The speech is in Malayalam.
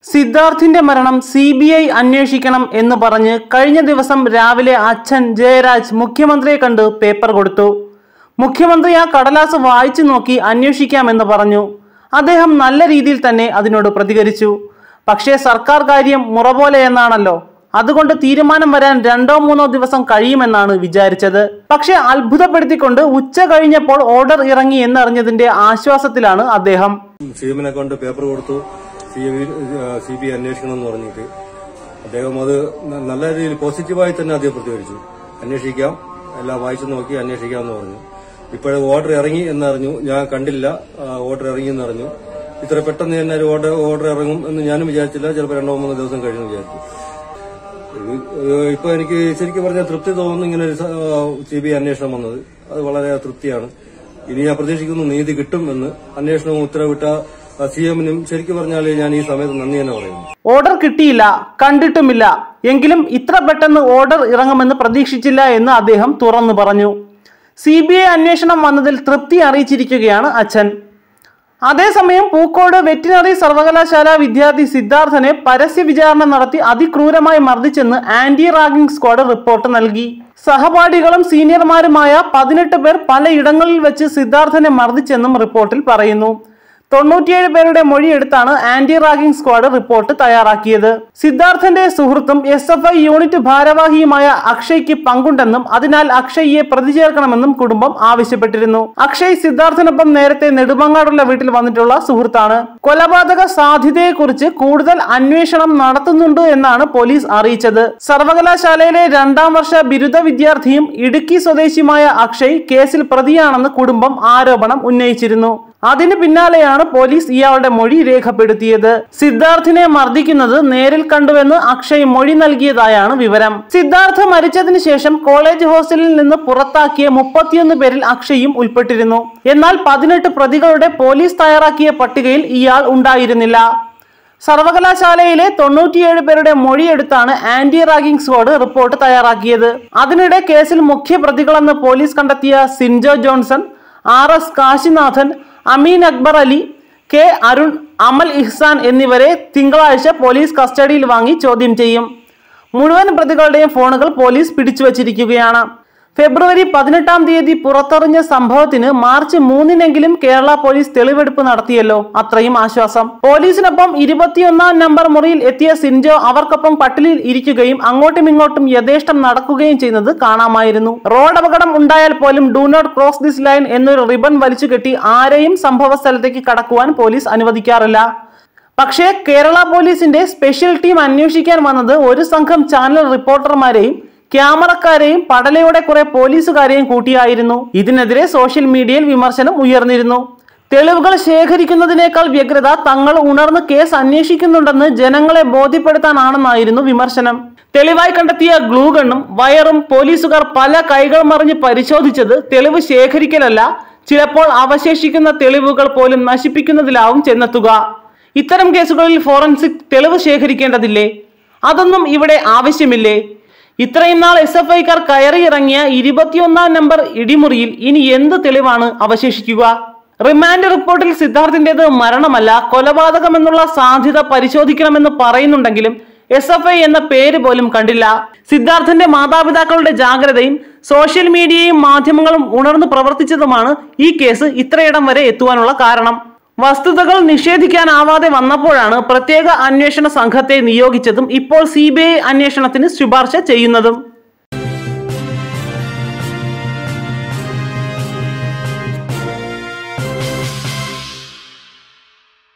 സിദ്ധാർത്ഥിന്റെ മരണം സി ബി ഐ അന്വേഷിക്കണം എന്ന് പറഞ്ഞ് കഴിഞ്ഞ ദിവസം രാവിലെ അച്ഛൻ ജയരാജ് മുഖ്യമന്ത്രിയെ കണ്ട് പേപ്പർ കൊടുത്തു മുഖ്യമന്ത്രി ആ കടലാസ് വായിച്ചു നോക്കി അന്വേഷിക്കാമെന്ന് പറഞ്ഞു അദ്ദേഹം നല്ല രീതിയിൽ തന്നെ അതിനോട് പ്രതികരിച്ചു പക്ഷേ സർക്കാർ കാര്യം മുറ പോലെ എന്നാണല്ലോ അതുകൊണ്ട് തീരുമാനം വരാൻ രണ്ടോ മൂന്നോ ദിവസം കഴിയുമെന്നാണ് വിചാരിച്ചത് പക്ഷേ അത്ഭുതപ്പെടുത്തിക്കൊണ്ട് ഉച്ച കഴിഞ്ഞപ്പോൾ ഓർഡർ ഇറങ്ങി എന്നറിഞ്ഞതിന്റെ ആശ്വാസത്തിലാണ് അദ്ദേഹം സി എമ്മിനെ കൊണ്ട് പേപ്പർ കൊടുത്തു സി ബി ഐ അന്വേഷിക്കണം എന്ന് പറഞ്ഞിട്ട് അദ്ദേഹം അത് ന- നല്ല രീതിയിൽ പോസിറ്റീവായി തന്നെ അദ്ദേഹം പ്രതികരിച്ചു അന്വേഷിക്കാം എല്ലാം വായിച്ചു നോക്കി അന്വേഷിക്കാം എന്ന് പറഞ്ഞു ഇപ്പോഴേ ഓർഡർ ഇറങ്ങി എന്നറിഞ്ഞു ഞാൻ കണ്ടില്ല ആ, ഓർഡർ ഇറങ്ങി എന്നറിഞ്ഞു ഇത്ര പെട്ടെന്ന് തന്നെ ഒരു ഓർഡർ ഓർഡർ ഇറങ്ങും എന്ന് ഞാനും വിചാരിച്ചില്ല ചിലപ്പോൾ രണ്ടോ മൂന്നോ ദിവസം കഴിഞ്ഞു വിചാരിച്ചു ഇത് ഇപ്പൊ എനിക്ക് ശരിക്കും പറഞ്ഞാൽ തൃപ്തി തോന്നുന്നു ഇങ്ങനെ ഒരു സി ബി ഐ അന്വേഷണം വന്നത് അത് വളരെ തൃപ്തിയാണ് ഇനി ഞാൻ പ്രതീക്ഷിക്കുന്നു നീതി കിട്ടും എന്ന് അന്വേഷണവും ഉത്തരവിട്ട സി എമ്മിനും ശരിക്കും പറഞ്ഞാൽ ഞാൻ ഈ സമയത്ത് നന്ദി തന്നെ പറയുന്നു ഓർഡർ കിട്ടിയില്ല കണ്ടിട്ടുമില്ല എങ്കിലും ഇത്ര പെട്ടെന്ന് ഓർഡർ ഇറങ്ങുമെന്ന് പ്രതീക്ഷിച്ചില്ല എന്ന് അദ്ദേഹം തുറന്നു പറഞ്ഞു സി ബി ഐ അന്വേഷണം വന്നതിൽ തൃപ്തി അറിയിച്ചിരിക്കുകയാണ് അച്ഛൻ അതേസമയം പൂക്കോട് വെറ്റിനറി സർവകലാശാല വിദ്യാർത്ഥി സിദ്ധാർത്ഥനെ പരസ്യ വിചാരണ നടത്തി അതിക്രൂരമായി മർദ്ദിച്ചെന്ന് ആന്റി റാഗിംഗ് സ്ക്വാഡ് റിപ്പോർട്ട് നൽകി സഹപാഠികളും സീനിയർമാരുമായ പതിനെട്ട് പേർ പലയിടങ്ങളിൽ വെച്ച് സിദ്ധാർത്ഥനെ മർദ്ദിച്ചെന്നും റിപ്പോർട്ടിൽ പറയുന്നു തൊണ്ണൂറ്റിയേഴ് പേരുടെ മൊഴിയെടുത്താണ് ആന്റി റാഗിംഗ് സ്ക്വാഡ് റിപ്പോർട്ട് തയ്യാറാക്കിയത് സിദ്ധാർത്ഥന്റെ സുഹൃത്തും എസ് എഫ് ഐ യൂണിറ്റ് ഭാരവാഹിയുമായ അക്ഷയ്ക്ക് പങ്കുണ്ടെന്നും അതിനാൽ അക്ഷയ്യെ പ്രതി ചേർക്കണമെന്നും കുടുംബം ആവശ്യപ്പെട്ടിരുന്നു അക്ഷയ് സിദ്ധാർത്ഥിനൊപ്പം നേരത്തെ നെടുമങ്ങാടുള്ള വീട്ടിൽ വന്നിട്ടുള്ള സുഹൃത്താണ് കൊലപാതക സാധ്യതയെക്കുറിച്ച് കൂടുതൽ അന്വേഷണം നടത്തുന്നുണ്ട് എന്നാണ് പോലീസ് അറിയിച്ചത് സർവകലാശാലയിലെ രണ്ടാം വർഷ ബിരുദ വിദ്യാർത്ഥിയും ഇടുക്കി സ്വദേശിയുമായ അക്ഷയ് കേസിൽ പ്രതിയാണെന്ന് കുടുംബം ആരോപണം ഉന്നയിച്ചിരുന്നു അതിന് പിന്നാലെയാണ് പോലീസ് ഇയാളുടെ മൊഴി രേഖപ്പെടുത്തിയത് സിദ്ധാർത്ഥിനെ മർദ്ദിക്കുന്നത് നേരിൽ കണ്ടുവെന്ന് അക്ഷയ് മൊഴി നൽകിയതായാണ് വിവരം സിദ്ധാർത്ഥ് മരിച്ചതിന് ശേഷം കോളേജ് ഹോസ്റ്റലിൽ നിന്ന് പുറത്താക്കിയ മുപ്പത്തിയൊന്ന് പേരിൽ അക്ഷയും ഉൾപ്പെട്ടിരുന്നു എന്നാൽ പതിനെട്ട് പ്രതികളുടെ പോലീസ് തയ്യാറാക്കിയ പട്ടികയിൽ ഇയാൾ ഉണ്ടായിരുന്നില്ല സർവകലാശാലയിലെ തൊണ്ണൂറ്റിയേഴ് പേരുടെ മൊഴിയെടുത്താണ് ആന്റി റാഗിംഗ് സ്ക്വാഡ് റിപ്പോർട്ട് തയ്യാറാക്കിയത് അതിനിടെ കേസിൽ മുഖ്യ പ്രതികളെന്ന് പോലീസ് കണ്ടെത്തിയ Sinjo Johnson R S Kashinathan Ameen Akbar Ali K Arun Amal Ihsan എന്നിവരെ തിങ്കളാഴ്ച പോലീസ് കസ്റ്റഡിയിൽ വാങ്ങി ചോദ്യം ചെയ്യും മുഴുവൻ പ്രതികളുടെയും ഫോണുകൾ പോലീസ് പിടിച്ചുവച്ചിരിക്കുകയാണ് ഫെബ്രുവരി പതിനെട്ടാം തീയതി പുറത്തറിഞ്ഞ സംഭവത്തിന് മാർച്ച് മൂന്നിനെങ്കിലും കേരള പോലീസ് തെളിവെടുപ്പ് നടത്തിയല്ലോ അത്രയും ആശ്വാസം പോലീസിനൊപ്പം ഇരുപത്തിയൊന്നാം നമ്പർ മുറിയിൽ എത്തിയ സിൻജോ അവർക്കൊപ്പം പട്ടിലിൽ ഇരിക്കുകയും അങ്ങോട്ടും ഇങ്ങോട്ടും യഥേഷ്ടം നടക്കുകയും ചെയ്യുന്നത് കാണാമായിരുന്നു റോഡ് അപകടം ഉണ്ടായാൽ പോലും do not cross this line എന്നൊരു റിബൺ വലിച്ചു കെട്ടി ആരെയും സംഭവ സ്ഥലത്തേക്ക് കടക്കുവാൻ പോലീസ് അനുവദിക്കാറില്ല പക്ഷേ കേരള പോലീസിന്റെ സ്പെഷ്യൽ ടീം അന്വേഷിക്കാൻ വന്നത് ഒരു സംഘം ചാനൽ റിപ്പോർട്ടർമാരെയും ക്യാമറക്കാരെയും പടലയുടെ കുറെ പോലീസുകാരെയും കൂട്ടിയായിരുന്നു ഇതിനെതിരെ സോഷ്യൽ മീഡിയയിൽ വിമർശനം ഉയർന്നിരുന്നു തെളിവുകൾ ശേഖരിക്കുന്നതിനേക്കാൾ വ്യഗ്രത തങ്ങൾ ഉണർന്ന് കേസ് അന്വേഷിക്കുന്നുണ്ടെന്ന് ജനങ്ങളെ ബോധ്യപ്പെടുത്താനാണെന്നായിരുന്നു വിമർശനം തെളിവായി കണ്ടെത്തിയ ഗ്ലൂ ഗണ്ണും വയറും പോലീസുകാർ പല കൈകൾ മറിഞ്ഞ് പരിശോധിച്ചത് തെളിവ് ശേഖരിക്കലല്ല ചിലപ്പോൾ അവശേഷിക്കുന്ന തെളിവുകൾ പോലും നശിപ്പിക്കുന്നതിലാവും ചെന്നെത്തുക ഇത്തരം കേസുകളിൽ ഫോറൻസിക് തെളിവ് ശേഖരിക്കേണ്ടതില്ലേ അതൊന്നും ഇവിടെ ആവശ്യമില്ലേ ഇത്രയും നാൾ എസ് എഫ് ഐക്കാർ കയറിയിറങ്ങിയ ഇരുപത്തിയൊന്നാം നമ്പർ ഇടിമുറിയിൽ ഇനി എന്ത് തെളിവാണ് അവശേഷിക്കുക റിമാൻഡ് റിപ്പോർട്ടിൽ സിദ്ധാർത്ഥിന്റേത് മരണമല്ല കൊലപാതകമെന്നുള്ള സാധ്യത പരിശോധിക്കണമെന്ന് പറയുന്നുണ്ടെങ്കിലും എസ് എഫ് ഐ എന്ന പേര് പോലും കണ്ടില്ല സിദ്ധാർത്ഥന്റെ മാതാപിതാക്കളുടെ ജാഗ്രതയും സോഷ്യൽ മീഡിയയും മാധ്യമങ്ങളും ഉണർന്നു പ്രവർത്തിച്ചതുമാണ് ഈ കേസ് ഇത്രയിടം വരെ എത്തുവാനുള്ള കാരണം വസ്തുതകൾ നിഷേധിക്കാനാവാതെ വന്നപ്പോഴാണ് പ്രത്യേക അന്വേഷണ സംഘത്തെ നിയോഗിച്ചതും ഇപ്പോൾ സി അന്വേഷണത്തിന് ശുപാർശ ചെയ്യുന്നതും